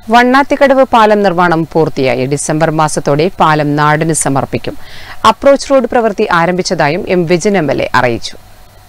വണ്ണാത്തിക്കടവ് പാലം നിർമ്മാണം പൂർത്തിയായി ഡിസംബർ മാസത്തോടെ പാലം നാടിന് സമർപ്പിക്കും അപ്രോച്ച് റോഡ് പ്രവൃത്തി ആരംഭിച്ചതായും M Vijin M L A അറിയിച്ചു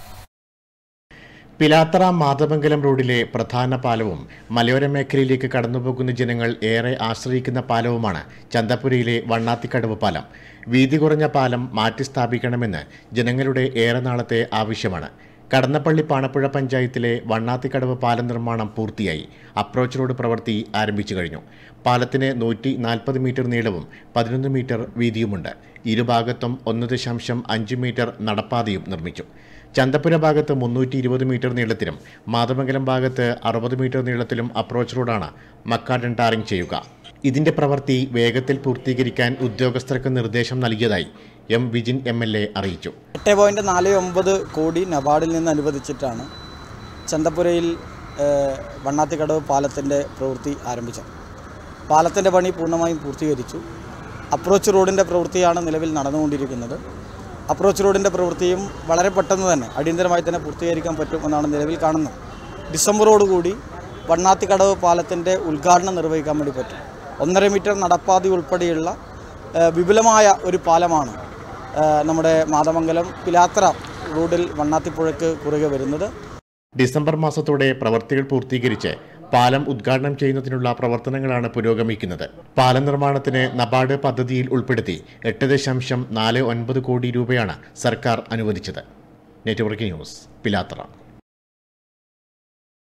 പിലാത്തറ മാധവങ്കലം റോഡിലെ പ്രധാന പാലവും മലയോര മേഖലയിലേക്ക് കടന്നുപോകുന്ന ജനങ്ങൾ ഏറെ ആശ്രയിക്കുന്ന പാലവുമാണ് ചന്തപുരയിലെ വണ്ണാത്തിക്കടവ് പാലം വീതി കുറഞ്ഞ പാലം മാറ്റി സ്ഥാപിക്കണമെന്ന് ജനങ്ങളുടെ ഏറെ നാളത്തെ ആവശ്യമാണ് കടന്നപ്പള്ളി പാണപ്പുഴ പഞ്ചായത്തിലെ വണ്ണാത്തിക്കടവ് പാലം നിർമ്മാണം പൂർത്തിയായി അപ്രോച്ച് റോഡ് പ്രവൃത്തി ആരംഭിച്ചു കഴിഞ്ഞു പാലത്തിന് നൂറ്റി നാൽപ്പത് മീറ്റർ നീളവും പതിനൊന്ന് മീറ്റർ വീതിയുമുണ്ട് ഇരുഭാഗത്തും ഒന്ന് ദശാംശം അഞ്ച് മീറ്റർ നടപ്പാതയും നിർമ്മിച്ചു ചന്തപ്പുര ഭാഗത്ത് മുന്നൂറ്റി ഇരുപത് മീറ്റർ നീളത്തിലും മാതമംഗലം ഭാഗത്ത് അറുപത് മീറ്റർ നീളത്തിലും അപ്രോച്ച് റോഡാണ് മക്കാഡൻ ടാറിംഗ് ചെയ്യുക ഇതിന്റെ പ്രവൃത്തി വേഗത്തിൽ പൂർത്തീകരിക്കാൻ ഉദ്യോഗസ്ഥർക്ക് നിർദ്ദേശം നൽകിയതായി M Vijin M L A അറിയിച്ചു എട്ട് പോയിൻറ്റ് നാല് ഒമ്പത് കോടി നബാർഡിൽ നിന്ന് അനുവദിച്ചിട്ടാണ് ചന്തപുരയിൽ ഏഹ്, വണ്ണാത്തിക്കടവ് പാലത്തിൻ്റെ പ്രവൃത്തി ആരംഭിച്ചത് പാലത്തിൻ്റെ പണി പൂർണ്ണമായും പൂർത്തീകരിച്ചു അപ്രോച്ച് റോഡിൻ്റെ പ്രവൃത്തിയാണ് നിലവിൽ നടന്നുകൊണ്ടിരിക്കുന്നത് അപ്രോച്ച് റോഡിൻ്റെ പ്രവൃത്തിയും വളരെ പെട്ടെന്ന് തന്നെ അടിയന്തരമായി തന്നെ പൂർത്തീകരിക്കാൻ പറ്റുമെന്നാണ് നിലവിൽ കാണുന്നത് ഡിസംബറോടുകൂടി വണ്ണാത്തിക്കടവ് പാലത്തിൻ്റെ ഉദ്ഘാടനം നിർവഹിക്കാൻ വേണ്ടി പറ്റും ഒന്നര മീറ്റർ നടപ്പാതി ഉൾപ്പെടെയുള്ള ഏഹ്, വിപുലമായ ഒരു പാലമാണ് ഏഹ്, നമ്മുടെ മാതമംഗലം പിലാത്ര റോഡിൽ വണ്ണാത്തിപ്പുഴയ്ക്ക് കുറുകെ വരുന്നത് ഡിസംബർ മാസത്തോടെ പ്രവർത്തികൾ പൂർത്തീകരിച്ച് പാലം ഉദ്ഘാടനം ചെയ്യുന്നതിനുള്ള പ്രവർത്തനങ്ങളാണ് പുരോഗമിക്കുന്നത് പാലം നിർമ്മാണത്തിന് നബാർഡ് പദ്ധതിയിൽ ഉൾപ്പെടുത്തി എട്ട് ദശാംശം നാല് ഒൻപത് കോടി രൂപയാണ് സർക്കാർ അനുവദിച്ചത് നെറ്റ്വർക്ക് ന്യൂസ് പിലാത്തറ